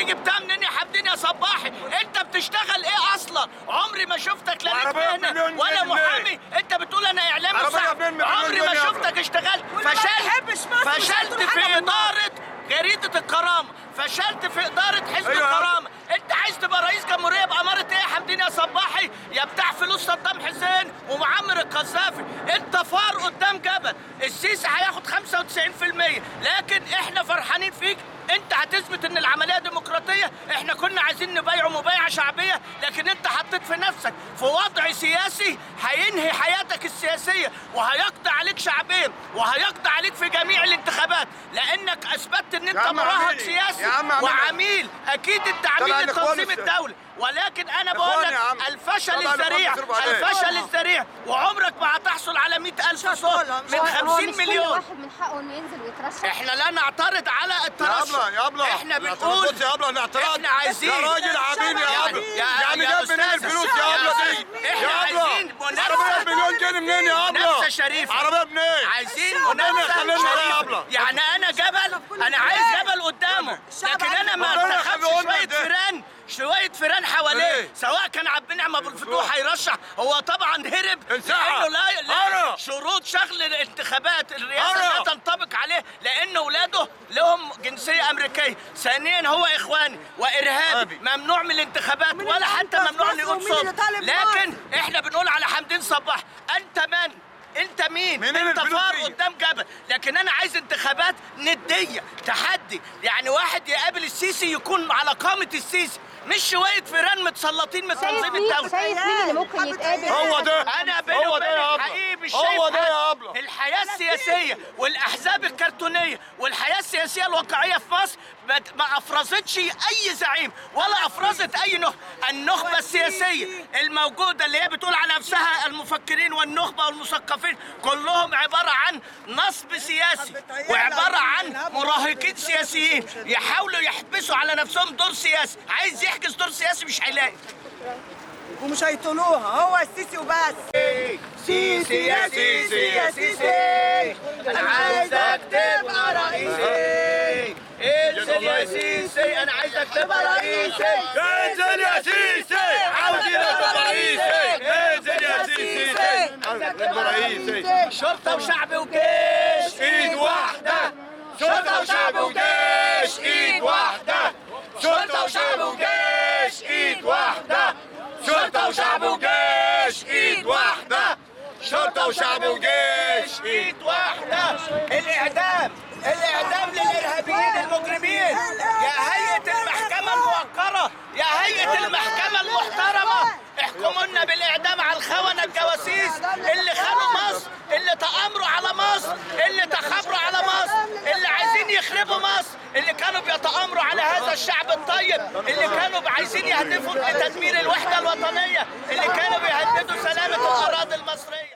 جبتها منين يا حمدين يا صباحي انت بتشتغل ايه اصلا عمري ما شفتك لا ليك عربية مهنه بمليون ولا جنيه. محامي انت بتقول انا اعلامي عربية صح بمليون عمري ما جنيه يا شفتك اشتغلت واللي ما يحبش فشلت مصر مش فشلت هياخد حاجة في من مصر. اداره جريده الكرامه فشلت في اداره حزب أيوة. الكرامه انت عايز تبقى رئيس جمهوريه باماره ايه يا حمدين يا صباحي يا بتاع فلوس صدام حسين ومعمر القذافي انت فار قدام جبل السيسي هياخد 95% لكن احنا فرحانين فيك انت هتثبت ان العمليه ديمقراطيه احنا كنا عايزين نبايعه مبايعه شعبيه لكن انت حطيت في نفسك في وضع سياسي هينهي حياتك السياسيه وهيقضي عليك شعبيا وهيقضي عليك في جميع الانتخابات لانك اثبتت ان انت عم مراهق عميلي. سياسي يا عم عميلي. وعميل اكيد انت عميل طبعا الإخوان لتنظيم الس- الدوله ولكن انا بقول إخوان لك يا عم. الفشل طبعا الإخوان الذريع بيصرفوا عليك. الفشل الذريع وعمرك ما هتحصل على 100000 صوت شطولة. من هو- هو 50 مش كل مليون واحد من حقه انه ينزل ويترشح احنا لا نعترض على يا الترشح ابله يا ابله احنا الاعتراض بنقول بص يا ابله الاعتراض احنا عايزين يا راجل عبيد يا يعني- ابله يا- يعني يا جاب منين أستاذ الفلوس الشعب. يا ابله يا- دي احنا يا ابله عايزين منافسة. عربيه بمليون جنيه منين يا ابله منافسة شريفة. عربيه منين عايزين ربنا منافسه يخلينا يا شريفة. أبلة. يعني انا جبل انا عايز جبل قدامه الشعب لكن عايز انا ما ربنا انتخبش يخليه لنا شويه ده. فيران شويه فيران حواليه إيه؟ سواء كان عبد النعم ابو الفتوح هيرشح هو طبعا هرب انسحب. لانه لا, لا أنا. شروط شغل الانتخابات الرئاسه أنا. لا تنطبق عليه لان اولاده لهم جنسيه امريكيه ثانيا هو اخواني وارهابي أبي. ممنوع من الانتخابات ومين ولا اللي حتى أنت في ممنوع مصر انه يقول ومين اللي صوت طالب لكن مصر؟ احنا بنقول على حمدين صباح انت من انت مين منين انت الفلوس فار دي؟ قدام جبل لكن انا عايز انتخابات نديه تحدي يعني واحد يقابل السيسي يكون على قامه السيسي مش شويه فيران متسلطين من شايف تنظيم مين الدوله شايف مين اللي ممكن يتقابل هو ده انا بيني هو ده وبينك يا ابله حقيقي مش هو شايف ده حاجة. يا ابله الحياه السياسيه والاحزاب الكرتونيه والحياه السياسيه الواقعيه في مصر ما- ما افرزتش اي زعيم ولا افرزت اي نخبه النخبه السياسيه الموجوده اللي هي بتقول على نفسها المفكرين والنخبه والمثقفين كلهم عباره عن نصب سياسي وعباره عن مراهقين سياسيين يحاولوا يحبسوا على نفسهم دور سياسي عايز يحجز دور سياسي مش هيلاقي ومش هيطولوها هو السيسي وبس سيسي يا سيسي يا سيسي انا عايزك تبقى رئيسي انزل يا سيسي انا عايزك تبقى رئيسي انزل يا سيسي عاوزين ابقى رئيسي انزل يا سيسي عاوزين ابقى رئيسي شرطه وشعب وجيش ايد واحدة شرطة وشعب وجيش ايد واحدة شرطة وشعب وجيش ايد واحدة شرطة وشعب وجيش ايد واحدة شرطة وشعب وجيش ايد ايد واحده الاعدام الاعدام للارهابيين المجرمين يا هيئه المحكمه الموقره يا هيئه المحكمه المحترمه احكموا لنا بالاعدام على الخونه الجواسيس اللي خانوا مصر اللي تامروا على مصر اللي تخابروا على مصر اللي عايزين يخربوا مصر اللي كانوا بيتامروا على هذا الشعب الطيب اللي كانوا عايزين يهدفوا لتدمير الوحده الوطنيه اللي كانوا بيهددوا سلامه الاراضي المصريه